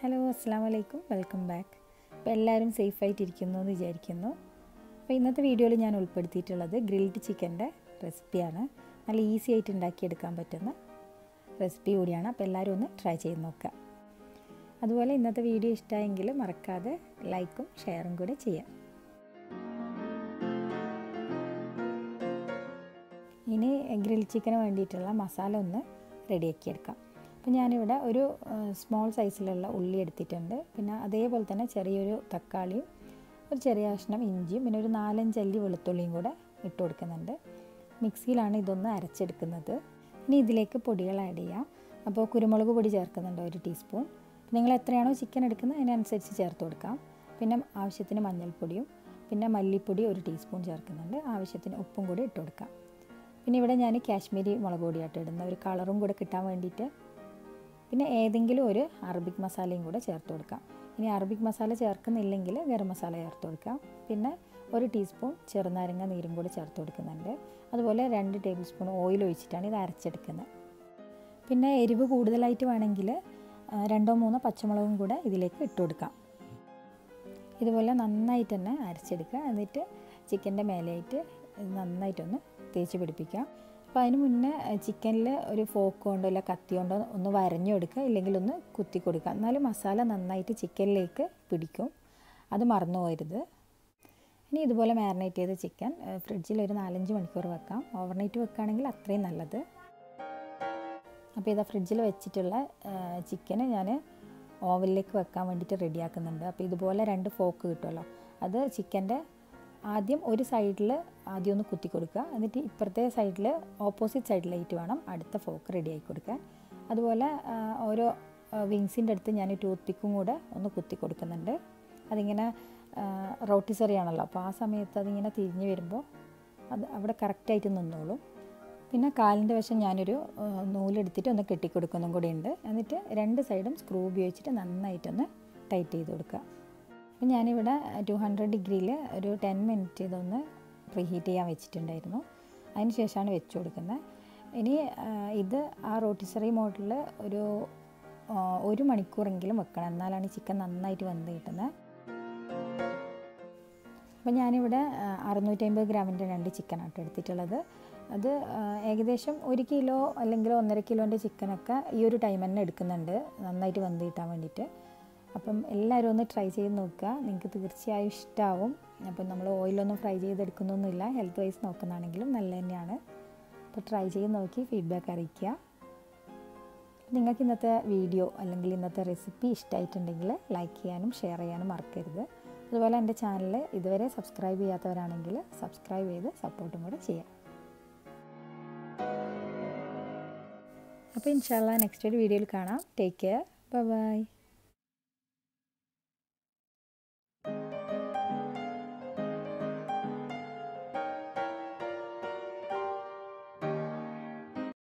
hello അസ്സാം വലൈക്കും welcome back അപ്പോൾ എല്ലാവരും സേഫായിട്ടിരിക്കുന്നു എന്ന് വിചാരിക്കുന്നു അപ്പോൾ ഇന്നത്തെ വീഡിയോയിൽ ഞാൻ ഉൾപ്പെടുത്തിയിട്ടുള്ളത് ഗ്രിൽഡ് ചിക്കൻ്റെ റെസിപ്പിയാണ് നല്ല ഈസി ആയിട്ട് ഉണ്ടാക്കിയെടുക്കാൻ പറ്റുന്ന റെസിപ്പി കൂടിയാണ് അപ്പോൾ എല്ലാവരും ഒന്ന് ട്രൈ ചെയ്ത് നോക്കുക അതുപോലെ ഇന്നത്തെ വീഡിയോ ഇഷ്ടമായെങ്കിൽ മറക്കാതെ ലൈക്കും ഷെയറും കൂടെ ചെയ്യാം ഇനി ഗ്രിൽ ചിക്കന് വേണ്ടിയിട്ടുള്ള മസാല ഒന്ന് റെഡിയാക്കിയെടുക്കാം അപ്പോൾ ഞാനിവിടെ ഒരു സ്മോൾ സൈസിലുള്ള ഉള്ളി എടുത്തിട്ടുണ്ട് പിന്നെ അതേപോലെ തന്നെ ചെറിയൊരു തക്കാളിയും ഒരു ചെറിയ കഷ്ണം ഇഞ്ചിയും പിന്നെ ഒരു നാലഞ്ച് അല്ലി വെളുത്തുള്ളിയും കൂടെ ഇട്ട് കൊടുക്കുന്നുണ്ട് മിക്സിയിലാണ് ഇതൊന്ന് അരച്ചെടുക്കുന്നത് ഇനി ഇതിലേക്ക് പൊടികൾ ആഡ് ചെയ്യാം അപ്പോൾ കുരുമുളക് പൊടി ചേർക്കുന്നുണ്ട് ഒരു ടീസ്പൂൺ നിങ്ങൾ എത്രയാണോ ചിക്കൻ എടുക്കുന്നത് അതിനനുസരിച്ച് ചേർത്ത് കൊടുക്കാം പിന്നെ ആവശ്യത്തിന് മഞ്ഞൾപ്പൊടിയും പിന്നെ മല്ലിപ്പൊടി ഒരു ടീസ്പൂൺ ചേർക്കുന്നുണ്ട് ആവശ്യത്തിന് ഉപ്പും കൂടി ഇട്ട് കൊടുക്കാം പിന്നെ ഇവിടെ ഞാൻ കാശ്മീരി മുളക് പൊടിയായിട്ട് ഇടുന്ന ഒരു കളറും കൂടെ കിട്ടാൻ വേണ്ടിയിട്ട് പിന്നെ ഏതെങ്കിലും ഒരു അറബിക് മസാലയും കൂടെ ചേർത്ത് കൊടുക്കാം ഇനി അറബിക് മസാല ചേർക്കുന്നില്ലെങ്കിൽ ഗരം മസാല ചേർത്ത് കൊടുക്കാം പിന്നെ ഒരു ടീസ്പൂൺ ചെറുനാരങ്ങ നീരും കൂടെ ചേർത്ത് കൊടുക്കുന്നുണ്ട് അതുപോലെ രണ്ട് ടേബിൾ സ്പൂൺ ഓയിൽ ഒഴിച്ചിട്ടാണ് ഇത് അരച്ചെടുക്കുന്നത് പിന്നെ എരിവ് കൂടുതലായിട്ട് വേണമെങ്കിൽ രണ്ടോ മൂന്നോ പച്ചമുളകും കൂടെ ഇതിലേക്ക് ഇട്ട് കൊടുക്കാം ഇതുപോലെ നന്നായിട്ട് തന്നെ അരച്ചെടുക്കുക എന്നിട്ട് ചിക്കൻ്റെ മേലെയായിട്ട് നന്നായിട്ടൊന്ന് തേച്ച് പിടിപ്പിക്കാം അപ്പോൾ അതിന് മുന്നേ ചിക്കനിൽ ഒരു ഫോക്ക് കൊണ്ടോ അല്ല കത്തി കൊണ്ടോ ഒന്ന് വരഞ്ഞു കൊടുക്കുക ഇല്ലെങ്കിൽ ഒന്ന് കുത്തി കൊടുക്കുക എന്നാലും മസാല നന്നായിട്ട് ചിക്കനിലേക്ക് പിടിക്കും അത് മറന്നു പോരുത് ഇനി ഇതുപോലെ മാരിനേറ്റ് ചെയ്ത ചിക്കൻ ഫ്രിഡ്ജിൽ ഒരു നാലഞ്ച് മണിക്കൂർ വെക്കാം ഓവർനൈറ്റ് വെക്കുകയാണെങ്കിൽ അത്രയും നല്ലത് അപ്പോൾ ഇതാ ഫ്രിഡ്ജിൽ വെച്ചിട്ടുള്ള ചിക്കന് ഞാൻ ഓവനിലേക്ക് വെക്കാൻ വേണ്ടിയിട്ട് റെഡിയാക്കുന്നുണ്ട് അപ്പോൾ ഇതുപോലെ രണ്ട് ഫോക്ക് കിട്ടുമല്ലോ അത് ചിക്കൻ്റെ ആദ്യം ഒരു സൈഡിൽ ആദ്യം ഒന്ന് കുത്തി കൊടുക്കുക എന്നിട്ട് ഇപ്പുറത്തെ സൈഡിൽ ഓപ്പോസിറ്റ് സൈഡിലായിട്ട് വേണം അടുത്ത ഫോക്ക് റെഡി ആക്കി കൊടുക്കാൻ അതുപോലെ ഓരോ വിങ്സിൻ്റെ അടുത്ത് ഞാൻ ടൂത്ത് പിക്കും കൂടെ ഒന്ന് കുത്തി കൊടുക്കുന്നുണ്ട് അതിങ്ങനെ റോട്ടിസറി ആണല്ലോ അപ്പോൾ ആ സമയത്ത് അതിങ്ങനെ തിരിഞ്ഞ് വരുമ്പോൾ അത് അവിടെ കറക്റ്റായിട്ട് നിന്നോളും പിന്നെ കാലിൻ്റെ വശം ഞാനൊരു നൂലെടുത്തിട്ട് ഒന്ന് കെട്ടിക്കൊടുക്കുന്നതും കൂടി ഉണ്ട് എന്നിട്ട് രണ്ട് സൈഡും സ്ക്രൂ ഉപയോഗിച്ചിട്ട് നന്നായിട്ടൊന്ന് ടൈറ്റ് ചെയ്ത് കൊടുക്കുക അപ്പം ഞാനിവിടെ ടു ഹൺഡ്രഡ് ഡിഗ്രിയിൽ ഒരു ടെൻ മിനിറ്റ് ഇതൊന്ന് പ്രീഹീറ്റ് ചെയ്യാൻ വെച്ചിട്ടുണ്ടായിരുന്നു അതിന് ശേഷമാണ് വെച്ച് കൊടുക്കുന്നത് ഇനി ഇത് ആ റോട്ടിസറി മോഡിൽ ഒരു ഒരു മണിക്കൂറെങ്കിലും വെക്കണം എന്നാലാണ് ചിക്കൻ നന്നായിട്ട് വെന്ത് കിട്ടുന്നത് അപ്പം ഞാനിവിടെ അറുന്നൂറ്റമ്പത് ഗ്രാമിൻ്റെ രണ്ട് ചിക്കനാണ് എടുത്തിട്ടുള്ളത് അത് ഏകദേശം ഒരു കിലോ അല്ലെങ്കിൽ ഒന്നര കിലോൻ്റെ ചിക്കനൊക്കെ ഈ ഒരു ടൈം തന്നെ എടുക്കുന്നുണ്ട് നന്നായിട്ട് വെന്ത് കിട്ടാൻ വേണ്ടിയിട്ട് അപ്പം എല്ലാവരും ഒന്ന് ട്രൈ ചെയ്ത് നോക്കുക നിങ്ങൾക്ക് തീർച്ചയായും ഇഷ്ടമാവും അപ്പം നമ്മൾ ഓയിലൊന്നും ഫ്രൈ ചെയ്തെടുക്കുന്നൊന്നുമില്ല ഹെൽത്ത് വൈസ് നോക്കുന്നതാണെങ്കിലും നല്ല തന്നെയാണ് അപ്പോൾ ട്രൈ ചെയ്ത് നോക്കി ഫീഡ്ബാക്ക് അറിയിക്കുക നിങ്ങൾക്ക് ഇന്നത്തെ വീഡിയോ അല്ലെങ്കിൽ ഇന്നത്തെ റെസിപ്പി ഇഷ്ടമായിട്ടുണ്ടെങ്കിൽ ലൈക്ക് ചെയ്യാനും ഷെയർ ചെയ്യാനും മറക്കരുത് അതുപോലെ എൻ്റെ ചാനൽ ഇതുവരെ സബ്സ്ക്രൈബ് ചെയ്യാത്തവരാണെങ്കിൽ സബ്സ്ക്രൈബ് ചെയ്ത് സപ്പോർട്ടും കൂടെ ചെയ്യാം അപ്പോൾ ഇൻഷാല്ല നെക്സ്റ്റ് ഒരു വീഡിയോയിൽ കാണാം ടേക്ക് കെയർ ബൈ